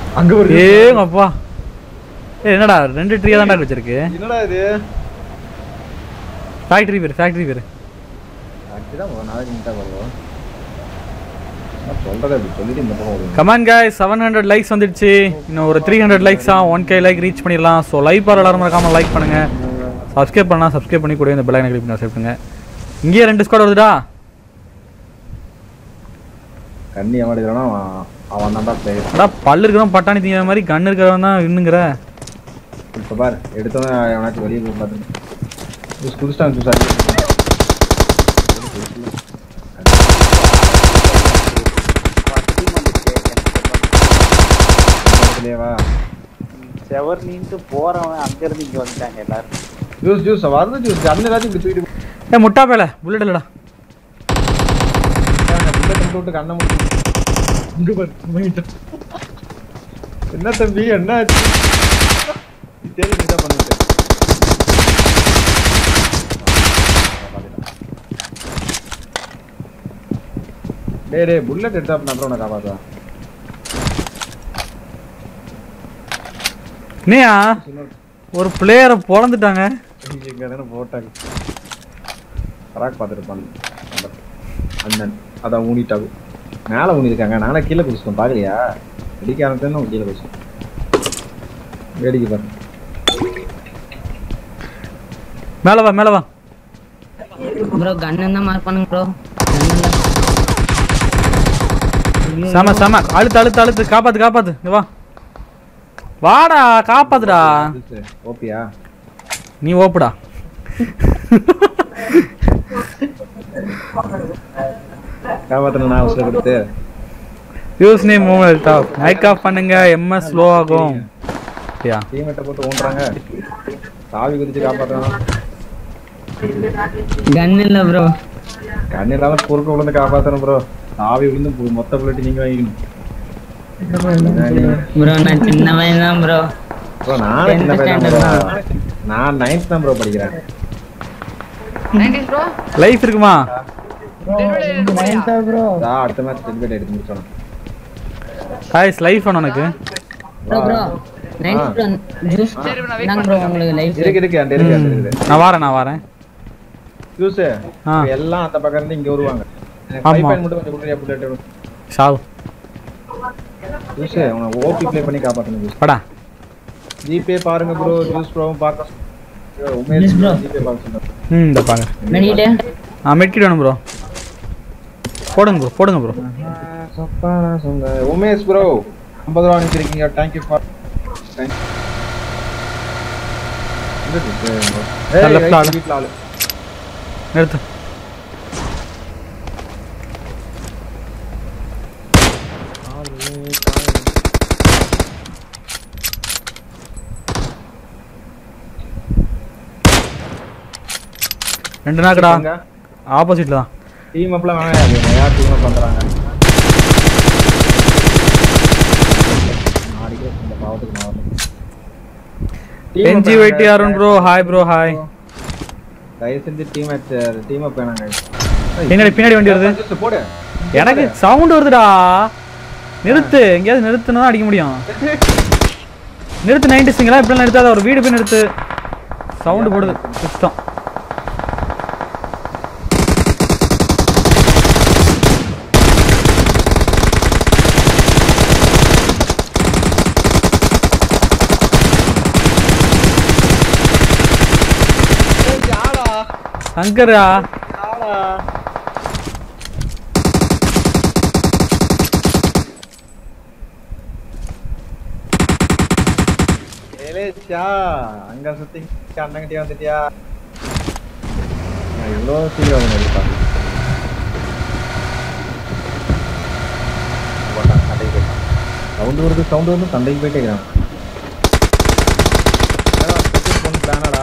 அங்க ஒரு ஏங்க அப்பா ஏய் என்னடா ரெண்டு ட்ரீயா தான்டா வச்சிருக்கு என்னடா இது ஃபேக்டரி பேர் ஃபேக்டரி பேர் அப்படிதான் ஒரு நாளைக்கு நிமிஷம் வருவோம் நான் சொல்றதை அப்படி சொல்லிட்டு இந்த பக்கம் வருவேன் come on guys seven hundred likes வந்துடுச்சு இன்னும் ஒரு த்ரீ ஹண்ட்ரட் லைக்ஸா ஒன் கே லைக் ரீச் பண்ணிடலாம் ஸோ லைக் பார் எல்லாரும் மறக்காம லைக் பண்ணுங்க சப்ஸ்கிரைப் பண்ணலாம் சப்ஸ்கிரைப் பண்ணி கூட இந்த பெல் ஐக்கனை கிளிக் பண்ணி சேர்த்துங்க இங்கேயே ரெண்டு ஸ்குவாட் வருதுடா கண்ணி அவன் எடுக்கிறானா அவன் தான்டா பிளேயர் அடா பல்லு இருக்கிறவன் பட்டாணி தீங்கிற மாதிரி கண்ணு இருக்கிறவன் தான் இன்னுங்கிற இப்போ பாரு எடுத்தவன் எவனாச்சும் வெளியே போய் பார்த்துட்டு ஜூஸ் குடிச்சிட்டான் ஜூஸ் அடி வா செவர் நீண்டு போறவன் அங்க இருந்து இங்க வந்துட்டாங்க எல்லாரும் ஜூஸ் ஜூஸ் வருது ஜூஸ் கண்ணு ஏதாச்சும் இப்படி தூக்கிட்டு ஏ முட்டா பேல புல்லட் இல்லடா புல்லட் விட்டு விட்டு கண்ணை மூடி இங்க பாரு மூடிட்டான். என்ன தம்பி என்ன ஆச்சு சரி நீ தான் பண்ணிட்டு டேய் டேய் புல்லட் எடுத்தா அப்புறம் உனக்கு காப்பாத்தா நீயா ஒரு பிளேயரை பொழந்துட்டாங்க இங்க தானே போட்டாங்க பராக் பார்த்துருப்பான் அண்ணன் அதான் ஊனிட்டாகும் மேலே ஊனிருக்காங்க நானே கீழே குடிச்சிட்டோம் பார்க்கலையா வெடிக்க ஆரம்பிச்சேன்னு கீழே குடிச்சிட்டோம் வேடிக்கை பாரு மேல வா மேல வா ப்ரோ கன் இருந்தா மார்க் பண்ணுங்க ப்ரோ செம செம அழுத்து அழுத்து அழுத்து காப்பாத்து காப்பாத்து இங்க வா வாடா காப்பாத்துடா ஓபியா நீ ஓப்புடா காப்பாத்தணும் நான் அவசரம் கொடுத்து use name move top mic off பண்ணுங்க எம்எஸ் ஸ்லோ ஆகும் யா டீமெட்டை போட்டு ஊன்றாங்க சாவி குதிச்சு காப்பாற்றணும் கன் இல்ல ப்ரோ கண்ணு இல்லாம குறுக்க விழுந்து காப்பாற்றணும் ப்ரோ சாவி விழுந்து பு- மொத்த புல்லட்டு நீங்க வாங்கிக்கணும் ப்ரோ நான் சின்ன பையன் தான் ப்ரோ ப்ரோ நானே சின்ன Tenth பையன் standard தான் bro. நான் நைன்த் தான் ப்ரோ படிக்கிறேன் லைஃப் இருக்குமா நான் அடுத்த மேட்ச் டெலிபேட் எடுத்து முடிச்சோம் காய்ஸ் லைஃப் வேணும் உனக்கு bro bro nine bro juice நாங்க ப்ரோ உங்களுக்கு லைஃப் இருக்கு இருக்கு அந்த இருக்கு அந்த இருக்குது நான் வரேன் நான் வரேன் ஜூஸ் ஆ. எல்லாம் அந்த பக்கம் இருந்து இங்க வருவாங்க எனக்கு ஆமா. ஃபைவ் பாயிண்ட் மட்டும் கொஞ்சம் கொடுங்க புல்லட் சாவு ஜூஸ் உன ஓபி ப்ளே பண்ணி காப்பாத்தணும் ஜூஸ் படா ஜிபே பாருங்க ப்ரோ ஜூஸ் ப்ரோ பார்க்க உண்மையிலே bro. ஜிபே பார்க்க சொன்னேன் ம் இந்த பாங்க நடிக்கிட்டே ஆ மெட்கிட் வேணும் ப்ரோ போடுங்க ப்ரோ போடுங்க ப்ரோ சப்பானா சொங்க உமேஷ் ப்ரோ 50 ரூபா அனுப்பிச்சிருக்கீங்க தேங்க் யூ ஃபார் left ல ஆளு. வீட்ல ஆளு நிறுத்து ரெண்டு நாக்குடா ஆப்போசிட்ல தான் டீம் அப்லாம் வேணாம் அது யார் டீம் அப் பண்றாங்க நாளைக்கே இந்த பாவத்துக்கு நான் வரணும். Team up என்ஜி வேணாங்க. வைட்டி Arun bro hi bro hi தயவு செஞ்சு டீம் மேட்ச் டீம் அப் வேணாங்க பின்னாடி பின்னாடி வண்டி வருது Just போடு எனக்கு சவுண்ட் வருதுடா நிறுத்து எங்கேயாவது நிறுத்துனா தான் அடிக்க முடியும் நிறுத்து நைன்டி சிங்களா இப்படிலாம் நிறுத்தாத ஒரு வீடு போய் நிறுத்து சவுண்டு போடுது சுத்தம் சங்கரா ஏலேச்சா அங்க சுத்தி அண்ணங்கிட்டே வந்துட்டியா நான் இவ்வளோ சீக்கிரம் வந்து எதிர்பார்க்கல. போட்டான், சண்டைக்கு போயிட்டான். சவுண்ட் வருது சவுண்ட் வருது சண்டைக்கு போயிட்டே இருக்கிறான் என்னடா, special phone plan ஆடா?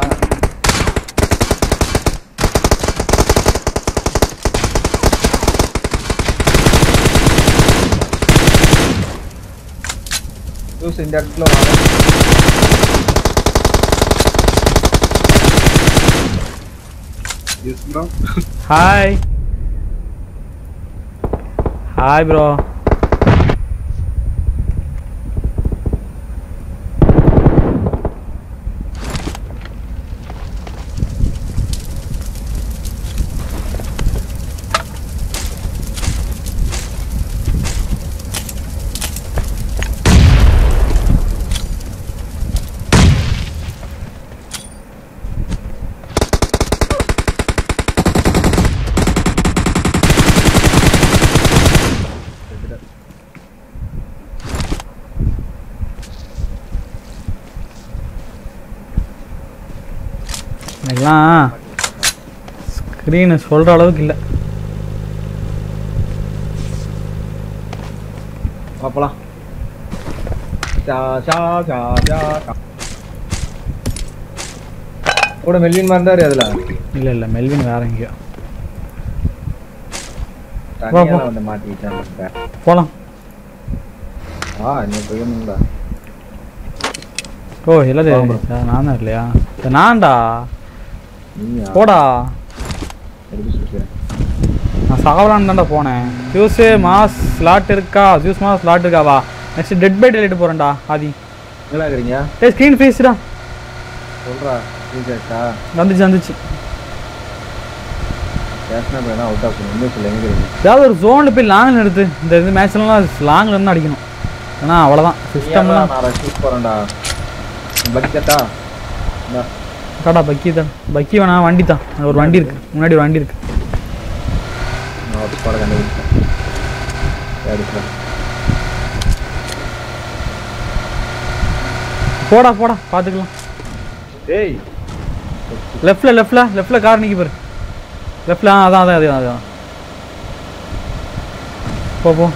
ஜூஸ் இந்த இடத்துல வாங்க juice bro hi hi bro எனக்குலாம் ஸ்க்ரீனு சொல்கிற அளவுக்கு இல்லை பார்ப்பலாம் சா சா சா சா சா. கூட மெல்வின் மாதிரி இருந்தாரு அதுல இல்லை இல்லை மெல்வின் வேற எங்கேயோ தனியால வந்து மாட்டிக்கிட்டாங்க போகலாம் ஆ நீ போயிருந்தா ஓ இல்லை நான் தான் இல்லையா இது நான்டா நீயா போடா எப்படி சொல்லிக்கிறேன் நான் சாவலான்னு தான்டா போனேன் ஜூஸு மாஸ் ஸ்லாட் இருக்கா ஜூஸ் மாஸ் ஸ்லாட் இருக்காவா நெக்ஸ்ட் டெட் பை டெலிட்டு போகிறேன்டா ஆதி நல்லா இருக்கிறீங்க ஏய் ஸ்க்ரீன் ஃபேஸ்டா சொல்றா ரீசார்ஜா வந்துச்சு வந்துச்சு கேஷ்னா வேணா அவுட் ஆஃப் இன்னும் சொல்ல எங்க இருக்கிறீங்க ஏதாவது ஒரு ஜோனில் போய் லாங்கில் எடுத்து இந்த இது மேட்ச்லாம் லாங்கில் இருந்து அடிக்கணும் ஏன்னா அவ்வளோதான் சிஸ்டம்லாம் நான் ரஷ் போறேன்டா பக்கெட்டா இந்தா காடா பக்கி தான் பக்கி வேணாம் வண்டி தான் அங்க ஒரு வண்டி இருக்கு முன்னாடி ஒரு வண்டி இருக்கு நான் ஒரு போட கண்டுபிடிச்சேன் எடுக்கிறேன் போடா போடா பார்த்துக்கலாம் டேய் லெஃப்ட்ல லெஃப்ட்ல லெஃப்ட்ல கார் நிற்கி பாரு லெஃப்ட்ல ஆ அதான் அதான் அதான் அதான் போ போ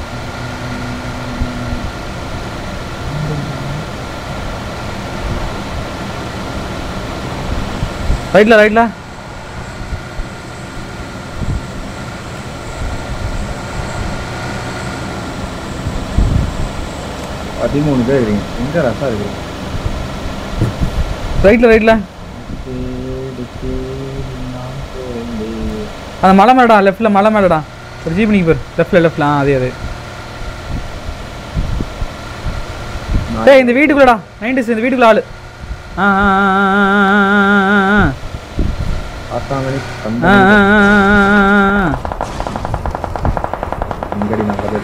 ரைட்ல ரைட்ல பதிமூணு பேர் இருக்கிறீங்க எங்க ரசா இருக்கிறீங்க ரைட்ல ரைட்ல அந்த மலை மேலடா லெஃப்ட்ல மலை மேலடா ஒரு ஜீப் நிற்கி பாரு லெஃப்ட்ல லெஃப்ட்ல ஆ அதே அதே டேய் இந்த வீட்டுக்குள்ளடா நைன்டிஸ் இந்த வீட்டுக்குள்ள ஆளு ஆ ஆ ஆ ஆ ஆ ஆசாங்கனி ஆ ஆ ஆ ஆ ஆ இங்கடி நல்ல பேர்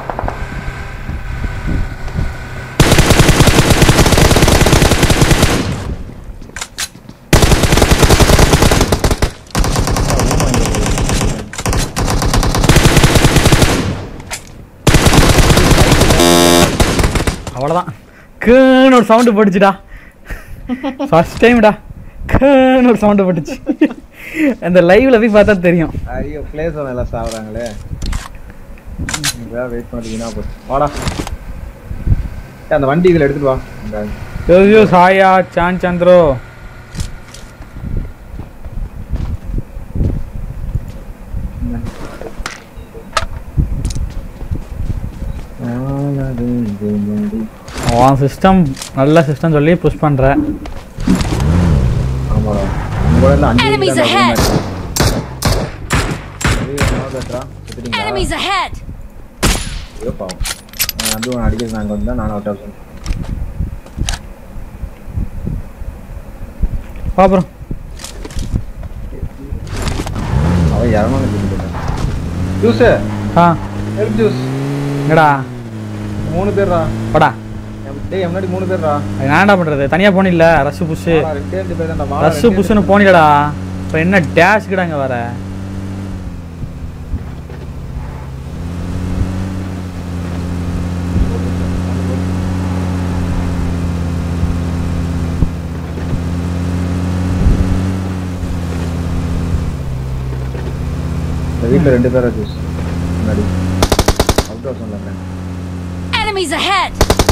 அவ்வளோதான் கேன்னு ஒரு சவுண்டு போட்டுச்சுடா ஃபர்ஸ்ட் டைம்டா கேன்னு ஒரு சவுண்டு போட்டுச்சு அந்த லைவ்ல போய் பார்த்தா தெரியும் ஐயோ பிளேஸ் எல்லாம் சாப்பிட்றாங்களே வெயிட் பண்ணிட்டீங்கன்னா போச்சு வாடா ஏய், அந்த வண்டி இதில் எடுத்துட்டு வா இந்த யோ யோ சாயா சான் சந்திரோ அவன் சிஸ்டம் நல்ல சிஸ்டம் சொல்லி புஷ் பண்றேன் ஆமாடா உங்களோட இருந்து அஞ்சு Enemies வீட்டுல அந்த ahead. room ஆச்சு. ஏய், என்ன பேசுறா? செத்துட்டீங்களா? Enemies ahead! ஐயோ, பாவம். அவன் நம்பி உன்னை அடிக்கிறது நாங்க வந்தா நானும் அவுட் ஆஃப் பாப்புறோம் அவன் இரநூறு சொல்லிட்டு ஜூஸ் ஆ ஹெல்ப் ஜூஸ் என்னடா மூணு பேர்ரா படா எம்- டேய் என் முன்னாடி மூணு பேர்ரா அது நான் என்ன பண்றது தனியா போனில்ல ரஷ் புஷ் வாடா, ரெண்டே ரெண்டு பேர் தான்டா வாடா, ரஷ் ரெண்டே புஷ்னு போனிலடா இப்போ என்ன டேஷ் கிடாங்க வர இந்த வீட்ல ரெண்டு பேரா ஜூஸ் முன்னாடி அவுட் ஆஃப் சொன்னேன் Enemies ahead!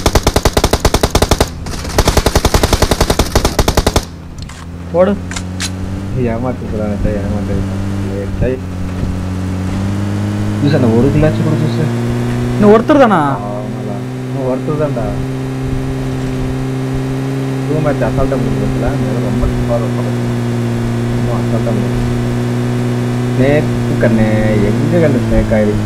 போடு ஏமாத்தி சொல்றாங்க ஏமாத்தி டேய் ஜூஸ் அந்த ஒரு கிளாச்சு கூட ஜூஸ் இன்னும் ஒருத்தர் தானா ஆமாடா இன்னும் ஒருத்தர் தான்டா டூ மேட்ச் அசால்ட்டாக முடிஞ்சதுல மேலே ரொம்ப டஃப்பாக ரொம்ப இன்னும் அசால்ட்டாக முடியும் ஸ்னேக்கு கண்ணு எங்கே கண்ணு ஸ்னேக் ஆயிடுச்சு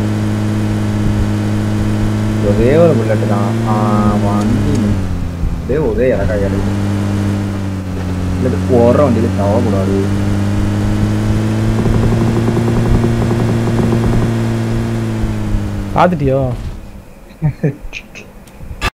ஒரே ஒரு புல்லட்டு தான் ஆ, வண்டி ஒரே ஒரே இறக்காய் கிடைக்குது இல்லை ஓடுற வண்டியில் தவக்கூடாது பார்த்துட்டியோ